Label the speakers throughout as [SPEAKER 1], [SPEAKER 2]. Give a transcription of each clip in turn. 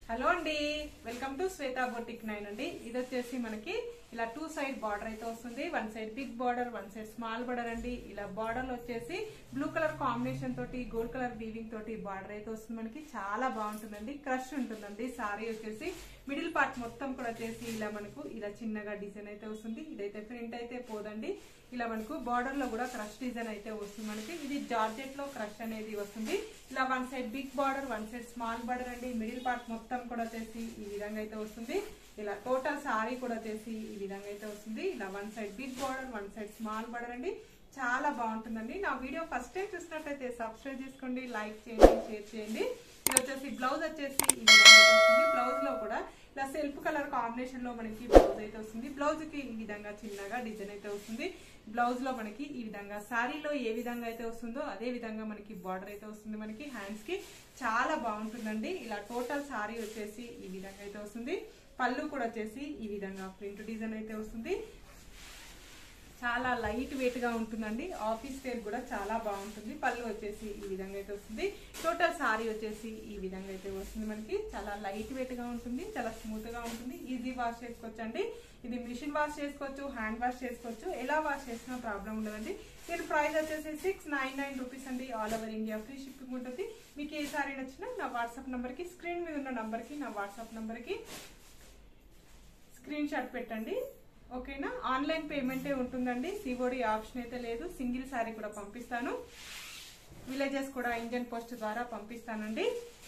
[SPEAKER 1] hello అండి welcome to Shweta boutique nine అండి ఇది వచ్చేసి మనకి ఇలా టూ సైడ్ బార్డర్ అయితే వస్తుంది one side big border one side small border అండి ఇలా బార్డర్ వచ్చేసి బ్లూ కలర్ కాంబినేషన్ తోటి గోల్డ్ కలర్ వీవింగ్ తోటి బార్డర్ అయితే వస్తుంది మనకి చాలా బాగుంటుందండి క్రష్ ఉంటుందండి సారీ వచ్చేసి మిడిల్ పార్ట్ మొత్తం కూడా వచ్చేసి ఇలా మనకు ఇలా చిన్నగా డిజైన్ అయితే వస్తుంది ఇదైతే ప్రింట్ అయితే పోదండి ఇలా మనకు బార్డర్ లో కూడా క్రష్ డిజైన్ అయితే వస్తుంది మనకి ఇది జార్జెట్ లో క్రష్ అనేది వస్తుంది ఇలా one side big border one side small border అండి మిడిల్ పార్ట్ మొత్తం కూడా వచ్చేసి ఈ విధంగా అయితే వస్తుంది ఇలా టోటల్ సారీ కూడా వచ్చేసి ఈ విధంగా అయితే వస్తుంది ఇలా one side big border one side small border అండి చాలా బాగుంటుందండి నా వీడియో ఫస్ట్ టైం చూసినట్లయితే సబ్స్క్రైబ్ చేసుకోండి లైక్ చేయండి షేర్ చేయండి ఇది వచ్చేసి బ్లౌజ్ వచ్చేసి ఈ విధంగా అయితే వస్తుంది బ్లౌజ్ లో కూడా ఇలా సెల్ఫ్ కలర్ కాంబినేషన్ లో మనకి బ్లౌజ్ అయితే వస్తుంది బ్లౌజ్ కి ఈ విధంగా చిన్నగా డిజైన్ అయితే వస్తుంది బ్లౌజ్ లో మనకి ఈ విధంగా శారీలో ఏ విధంగా అయితే వస్తుందో అదే విధంగా మనకి బార్డర్ అయితే వస్తుంది మనకి హ్యాండ్స్ కి చాలా బాగుంటుందండి ఇలా టోటల్ శారీ వచ్చేసి ఈ విధంగా అయితే వస్తుంది పళ్ళు కూడా వచ్చేసి ఈ విధంగా ప్రింట్ డిజైన్ అయితే వస్తుంది చాలా లైట్ వెయిట్ గా ఉంటుందండి ఆఫీస్ వేర్ కూడా చాలా బాగుంటుంది పళ్ళు వచ్చేసి ఈ విధంగా అయితే వస్తుంది టోటల్ సారీ వచ్చేసి ఈ విధంగా అయితే వస్తుంది మనకి చాలా లైట్ వెయిట్ గా ఉంటుంది చాలా స్మూత్ గా ఉంటుంది ఈజీ వాష్ చేసుకోవచ్చు అండి ఇది మిషన్ వాష్ చేసుకోవచ్చు హ్యాండ్ వాష్ చేసుకోవచ్చు ఎలా వాష్ చేసినా ప్రాబ్లం ఉండదండి దీని ప్రైస్ వచ్చేసి సిక్స్ నైన్ నైన్ రూపీస్ అండి all over India free shipping ఉంటుంది మీకు ఏ సారీ నచ్చినా నా వాట్సాప్ నంబర్కి స్క్రీన్ మీద ఉన్న నంబర్కి నా వాట్సాప్ నంబర్కి స్క్రీన్ షాట్ పెట్టండి ఓకేనా ఆన్లైన్ పేమెంటే ఉంటుందండి సిఓడి ఆప్షన్ అయితే లేదు సింగిల్ శారీ కూడా పంపిస్తాను విలేజెస్ కూడా ఇండియన్ పోస్ట్ ద్వారా పంపిస్తానండి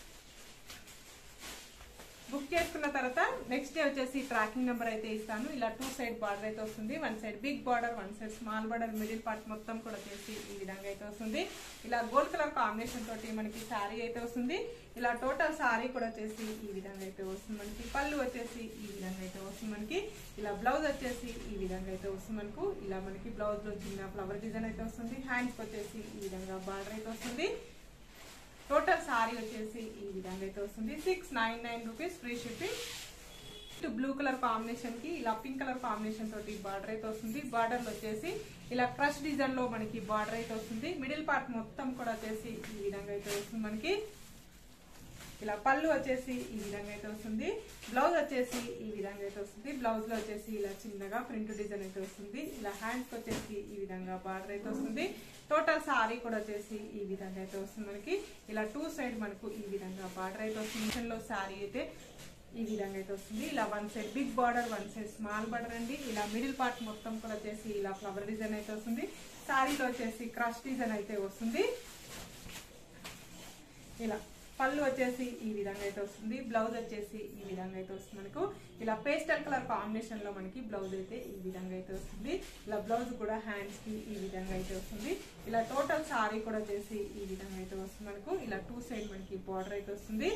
[SPEAKER 1] బుక్ చేసుకున్న తర్వాత నెక్స్ట్ డే వచ్చేసి ట్రాకింగ్ నెంబర్ అయితే ఇస్తాను ఇలా టూ సైడ్ బార్డర్ అయితే వస్తుంది one side big border one side small border middle part మొత్తం కూడా చేసి ఈ విధంగా అయితే వస్తుంది ఇలా గోల్డ్ కలర్ కాంబినేషన్ తోటి మనకి శారీ అయితే వస్తుంది ఇలా టోటల్ శారీ కూడా వచ్చేసి ఈ విధంగా అయితే వస్తుంది మనకి పళ్ళు వచ్చేసి ఈ విధంగా అయితే వస్తుంది మనకి ఇలా బ్లౌజ్ వచ్చేసి ఈ విధంగా అయితే వస్తుంది మనకు ఇలా మనకి బ్లౌజ్ లో చిన్న ఫ్లవర్ డిజైన్ అయితే వస్తుంది హ్యాండ్స్ వచ్చేసి ఈ విధంగా బార్డర్ అయితే వస్తుంది టోటల్ సారీ వచ్చేసి ఈ విధంగా అయితే వస్తుంది six nine nine rupees free shipping blue colour combination కి ఇలా పింక్ కలర్ కాంబినేషన్ తోటి బార్డర్ అయితే వస్తుంది బార్డర్ వచ్చేసి ఇలా క్రష్ డిజైన్ లో మనకి బార్డర్ అయితే వస్తుంది మిడిల్ పార్ట్ మొత్తం కూడా వచ్చేసి ఈ విధంగా అయితే వస్తుంది మనకి ఇలా పళ్ళు వచ్చేసి ఈ విధంగా అయితే వస్తుంది బ్లౌజ్ వచ్చేసి ఈ విధంగా అయితే వస్తుంది బ్లౌజ్ లో వచ్చేసి ఇలా చిన్నగా ప్రింట్ డిజైన్ అయితే వస్తుంది ఇలా హ్యాండ్స్ వచ్చేసి ఈ విధంగా బార్డర్ అయితే వస్తుంది టోటల్ సారీ కూడా వచ్చేసి ఈ విధంగా అయితే వస్తుంది మనకి ఇలా టూ సైడ్ మనకు ఈ విధంగా బార్డర్ అయితే వస్తుంది మిషన్ లో సారీ అయితే ఈ విధంగా అయితే వస్తుంది ఇలా one side big border one side small border అండి ఇలా మిడిల్ పార్ట్ మొత్తం కూడా వచ్చేసి ఇలా ఫ్లవర్ డిజైన్ అయితే వస్తుంది సారీలో వచ్చేసి క్రష్ డిజైన్ అయితే వస్తుంది ఇలా పళ్ళు వచ్చేసి ఈ విధంగా అయితే వస్తుంది బ్లౌజ్ వచ్చేసి ఈ విధంగా అయితే వస్తుంది మనకు ఇలా పేస్టల్ కలర్ కాంబినేషన్ లో మనకి బ్లౌజ్ అయితే ఈ విధంగా అయితే వస్తుంది ఇలా బ్లౌజ్ కూడా హ్యాండ్స్ కి ఈ విధంగా అయితే వస్తుంది ఇలా టోటల్ సారీ కూడా వచ్చేసి ఈ విధంగా అయితే వస్తుంది మనకు ఇలా టూ సైడ్ మనకి బార్డర్ అయితే వస్తుంది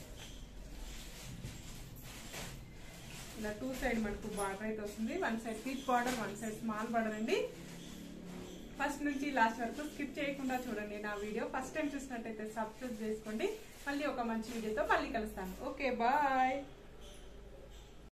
[SPEAKER 1] ఇలా టూ సైడ్ మనకు బార్డర్ అయితే వస్తుంది one side big border one side small border అండి ఫస్ట్ నుంచి లాస్ట్ వరకు స్కిప్ చేయకుండా చూడండి నా వీడియో ఫస్ట్ టైం చూసినట్టయితే సబ్స్క్రైబ్ చేసుకోండి మళ్ళీ ఒక మంచి వీడియోతో మళ్ళీ కలుస్తాను ఓకే బాయ్